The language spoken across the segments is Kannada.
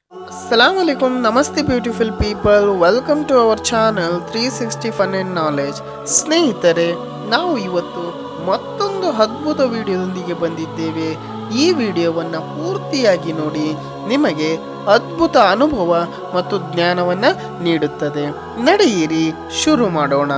Assalamu alaikum, namaste beautiful people. Welcome to our channel 360 Fun and Knowledge. ಸ್ನೇಹಿತರೆ ನಾವು ಇವತ್ತು ಮತ್ತೊಂದು ಅದ್ಭುತ ವಿಡಿಯೋದೊಂದಿಗೆ ಬಂದಿದ್ದೇವೆ ಈ ವಿಡಿಯೋವನ್ನು ಪೂರ್ತಿಯಾಗಿ ನೋಡಿ ನಿಮಗೆ ಅದ್ಭುತ ಅನುಭವ ಮತ್ತು ಜ್ಞಾನವನ್ನು ನೀಡುತ್ತದೆ ನಡೆಯಿರಿ ಶುರು ಮಾಡೋಣ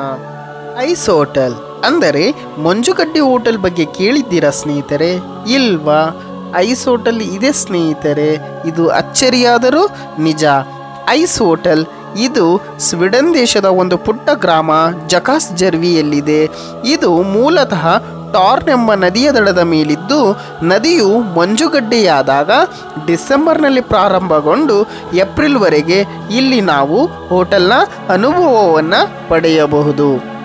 ಐಸ್ ಹೋಟೆಲ್ ಅಂದರೆ ಮಂಜುಗಡ್ಡೆ ಹೋಟೆಲ್ ಬಗ್ಗೆ ಕೇಳಿದ್ದೀರಾ ಸ್ನೇಹಿತರೆ ಇಲ್ವಾ ಐಸ್ ಹೋಟೆಲ್ ಇದೆ ಸ್ನೇಹಿತರೆ ಇದು ಅಚ್ಚರಿಯಾದರೂ ನಿಜ ಐಸ್ ಹೋಟೆಲ್ ಇದು ಸ್ವಿಡನ್ ದೇಶದ ಒಂದು ಪುಟ್ಟ ಗ್ರಾಮ ಜಕಾಸ್ ಜರ್ವಿಯಲ್ಲಿದೆ ಇದು ಮೂಲತಃ ಟಾರ್ನ್ ಎಂಬ ನದಿಯ ದಡದ ಮೇಲಿದ್ದು ನದಿಯು ಮಂಜುಗಡ್ಡೆಯಾದಾಗ ಡಿಸೆಂಬರ್ನಲ್ಲಿ ಪ್ರಾರಂಭಗೊಂಡು ಏಪ್ರಿಲ್ವರೆಗೆ ಇಲ್ಲಿ ನಾವು ಹೋಟೆಲ್ನ ಅನುಭವವನ್ನು ಪಡೆಯಬಹುದು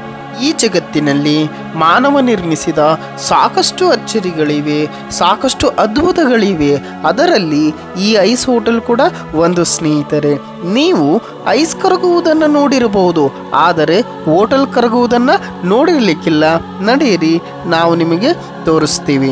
ಈ ಜಗತ್ತಿನಲ್ಲಿ ಮಾನವ ನಿರ್ಮಿಸಿದ ಸಾಕಷ್ಟು ಅಚ್ಚರಿಗಳಿವೆ ಸಾಕಷ್ಟು ಅದ್ಭುತಗಳಿವೆ ಅದರಲ್ಲಿ ಈ ಐಸ್ ಹೋಟೆಲ್ ಕೂಡ ಒಂದು ಸ್ನೇಹಿತರೆ ನೀವು ಐಸ್ ಕರಗುವುದನ್ನು ನೋಡಿರಬಹುದು ಆದರೆ ಹೋಟೆಲ್ ಕರಗುವುದನ್ನು ನೋಡಿರಲಿಕ್ಕಿಲ್ಲ ನಡೆಯಿರಿ ನಾವು ನಿಮಗೆ ತೋರಿಸ್ತೀವಿ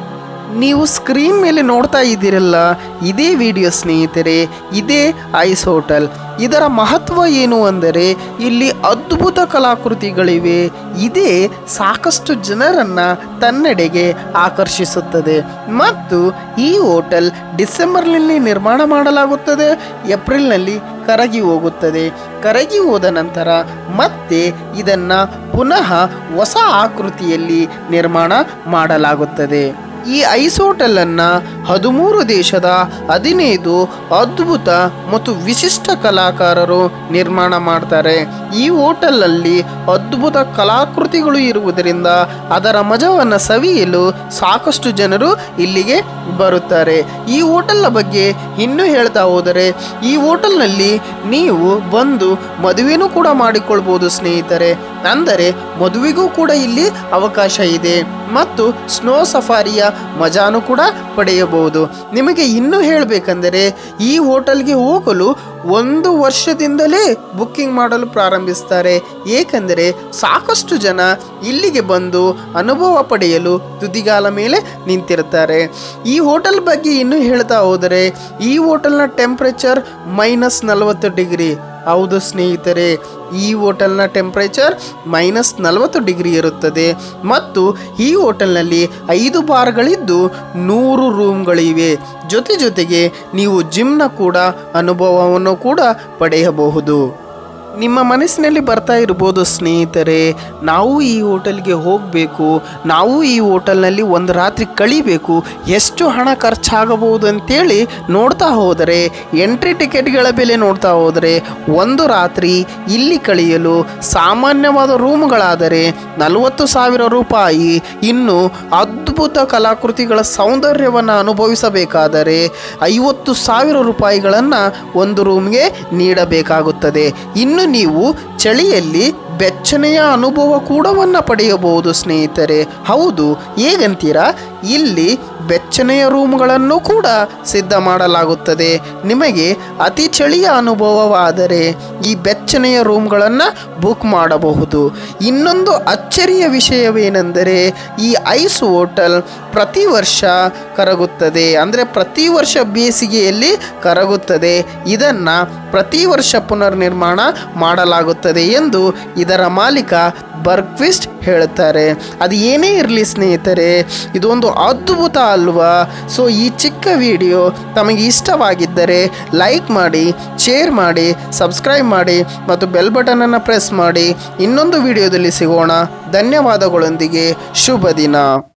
ನೀವು ಸ್ಕ್ರೀನ್ ಮೇಲೆ ನೋಡ್ತಾ ಇದ್ದೀರಲ್ಲ ಇದೇ ವಿಡಿಯೋ ಸ್ನೇಹಿತರೆ ಇದೇ ಐಸ್ ಹೋಟೆಲ್ ಇದರ ಮಹತ್ವ ಏನು ಅಂದರೆ ಇಲ್ಲಿ ಅದ್ಭುತ ಕಲಾಕೃತಿಗಳಿವೆ ಇದೇ ಸಾಕಷ್ಟು ಜನರನ್ನು ತನ್ನೆಡೆಗೆ ಆಕರ್ಷಿಸುತ್ತದೆ ಮತ್ತು ಈ ಹೋಟೆಲ್ ಡಿಸೆಂಬರ್ನಲ್ಲಿ ನಿರ್ಮಾಣ ಮಾಡಲಾಗುತ್ತದೆ ಏಪ್ರಿಲ್ನಲ್ಲಿ ಕರಗಿ ಹೋಗುತ್ತದೆ ಕರಗಿ ಹೋದ ನಂತರ ಮತ್ತೆ ಇದನ್ನು ಪುನಃ ಹೊಸ ಆಕೃತಿಯಲ್ಲಿ ನಿರ್ಮಾಣ ಮಾಡಲಾಗುತ್ತದೆ ಈ ಐಸ್ ಹೋಟೆಲನ್ನು ಹದಿಮೂರು ದೇಶದ ಹದಿನೈದು ಅದ್ಭುತ ಮತ್ತು ವಿಶಿಷ್ಟ ಕಲಾಕಾರರು ನಿರ್ಮಾಣ ಮಾಡ್ತಾರೆ ಈ ಹೋಟೆಲಲ್ಲಿ ಅದ್ಭುತ ಕಲಾಕೃತಿಗಳು ಇರುವುದರಿಂದ ಅದರ ಮಜವನ್ನು ಸವಿಯಲು ಸಾಕಷ್ಟು ಜನರು ಇಲ್ಲಿಗೆ ಬರುತ್ತಾರೆ ಈ ಹೋಟೆಲ್ನ ಬಗ್ಗೆ ಇನ್ನೂ ಹೇಳ್ತಾ ಹೋದರೆ ಈ ಹೋಟೆಲ್ನಲ್ಲಿ ನೀವು ಬಂದು ಮದುವೆನೂ ಕೂಡ ಮಾಡಿಕೊಳ್ಬೋದು ಸ್ನೇಹಿತರೆ ಅಂದರೆ ಮದುವೆಗೂ ಕೂಡ ಇಲ್ಲಿ ಅವಕಾಶ ಇದೆ ಮತ್ತು ಸ್ನೋ ಸಫಾರಿಯ ಮಜಾನು ಕೂಡ ಪಡೆಯಬಹುದು ನಿಮಗೆ ಇನ್ನೂ ಹೇಳಬೇಕೆಂದರೆ ಈ ಹೋಟೆಲ್ಗೆ ಹೋಗಲು ಒಂದು ವರ್ಷದಿಂದಲೇ ಬುಕ್ಕಿಂಗ್ ಮಾಡಲು ಪ್ರಾರಂಭಿಸ್ತಾರೆ ಏಕೆಂದರೆ ಸಾಕಷ್ಟು ಜನ ಇಲ್ಲಿಗೆ ಬಂದು ಅನುಭವ ಪಡೆಯಲು ತುದಿಗಾಲ ಮೇಲೆ ನಿಂತಿರ್ತಾರೆ ಈ ಹೋಟೆಲ್ ಬಗ್ಗೆ ಇನ್ನೂ ಹೇಳ್ತಾ ಹೋದರೆ ಈ ಹೋಟೆಲ್ನ ಟೆಂಪ್ರೇಚರ್ ಮೈನಸ್ ನಲವತ್ತು ಡಿಗ್ರಿ ಹೌದು ಸ್ನೇಹಿತರೆ ಈ ಹೋಟೆಲ್ನ ಟೆಂಪ್ರೇಚರ್ ಮೈನಸ್ ನಲವತ್ತು ಡಿಗ್ರಿ ಇರುತ್ತದೆ ಮತ್ತು ಈ ಹೋಟೆಲ್ನಲ್ಲಿ ಐದು ಬಾರ್ಗಳಿದ್ದು ನೂರು ರೂಮ್ಗಳಿವೆ ಜೊತೆ ಜೊತೆಗೆ ನೀವು ಜಿಮ್ನ ಕೂಡ ಅನುಭವವನ್ನು ಕೂಡ ಪಡೆಯಬಹುದು ನಿಮ್ಮ ಮನಸ್ಸಿನಲ್ಲಿ ಬರ್ತಾ ಇರ್ಬೋದು ಸ್ನೇಹಿತರೆ ನಾವು ಈ ಹೋಟೆಲ್ಗೆ ಹೋಗಬೇಕು ನಾವು ಈ ಹೋಟೆಲ್ನಲ್ಲಿ ಒಂದು ರಾತ್ರಿ ಕಳಿಬೇಕು ಎಷ್ಟು ಹಣ ಖರ್ಚಾಗಬಹುದು ಅಂತೇಳಿ ನೋಡ್ತಾ ಹೋದರೆ ಎಂಟ್ರಿ ಟಿಕೆಟ್ಗಳ ಬೆಲೆ ನೋಡ್ತಾ ಹೋದರೆ ಒಂದು ರಾತ್ರಿ ಇಲ್ಲಿ ಕಳೆಯಲು ಸಾಮಾನ್ಯವಾದ ರೂಮ್ಗಳಾದರೆ ನಲವತ್ತು ಸಾವಿರ ರೂಪಾಯಿ ಇನ್ನು ಅದ್ಭುತ ಕಲಾಕೃತಿಗಳ ಸೌಂದರ್ಯವನ್ನು ಅನುಭವಿಸಬೇಕಾದರೆ ಐವತ್ತು ಸಾವಿರ ರೂಪಾಯಿಗಳನ್ನು ಒಂದು ರೂಮ್ಗೆ ನೀಡಬೇಕಾಗುತ್ತದೆ ಇನ್ನು ನೀವು ಚಳಿಯಲ್ಲಿ ಬೆಚ್ಚನೆಯ ಅನುಭವ ಕೂಡವನ್ನು ಪಡೆಯಬಹುದು ಸ್ನೇಹಿತರೆ ಹೌದು ಹೇಗಂತೀರಾ ಇಲ್ಲಿ ಬೆಚ್ಚನೆಯ ರೂಮ್ಗಳನ್ನು ಕೂಡ ಸಿದ್ಧ ಮಾಡಲಾಗುತ್ತದೆ ನಿಮಗೆ ಅತಿ ಚಳಿಯ ಅನುಭವವಾದರೆ ಈ ಬೆಚ್ಚನೆಯ ರೂಮ್ಗಳನ್ನು ಬುಕ್ ಮಾಡಬಹುದು ಇನ್ನೊಂದು ಅಚ್ಚರಿಯ ವಿಷಯವೇನೆಂದರೆ ಈ ಐಸ್ ಹೋಟೆಲ್ ಪ್ರತಿ ವರ್ಷ ಕರಗುತ್ತದೆ ಅಂದರೆ ಪ್ರತಿ ವರ್ಷ ಬೇಸಿಗೆಯಲ್ಲಿ ಕರಗುತ್ತದೆ ಇದನ್ನು ಪ್ರತಿ ವರ್ಷ ಪುನರ್ನಿರ್ಮಾಣ ಮಾಡಲಾಗುತ್ತದೆ ಎಂದು ಇದರ ಮಾಲೀಕ ಬರ್ಕ್ವಿಸ್ಟ್ ಹೇಳುತ್ತಾರೆ ಅದು ಏನೇ ಇರಲಿ ಸ್ನೇಹಿತರೆ ಇದೊಂದು ಅದ್ಭುತ ಅಲ್ವಾ ಸೊ ಈ ಚಿಕ್ಕ ವಿಡಿಯೋ ತಮಗೆ ಇಷ್ಟವಾಗಿದ್ದರೆ ಲೈಕ್ ಮಾಡಿ ಶೇರ್ ಮಾಡಿ ಸಬ್ಸ್ಕ್ರೈಬ್ ಮಾಡಿ ಮತ್ತು ಬೆಲ್ ಬಟನನ್ನು ಪ್ರೆಸ್ ಮಾಡಿ ಇನ್ನೊಂದು ವಿಡಿಯೋದಲ್ಲಿ ಸಿಗೋಣ ಧನ್ಯವಾದಗಳೊಂದಿಗೆ ಶುಭ ದಿನ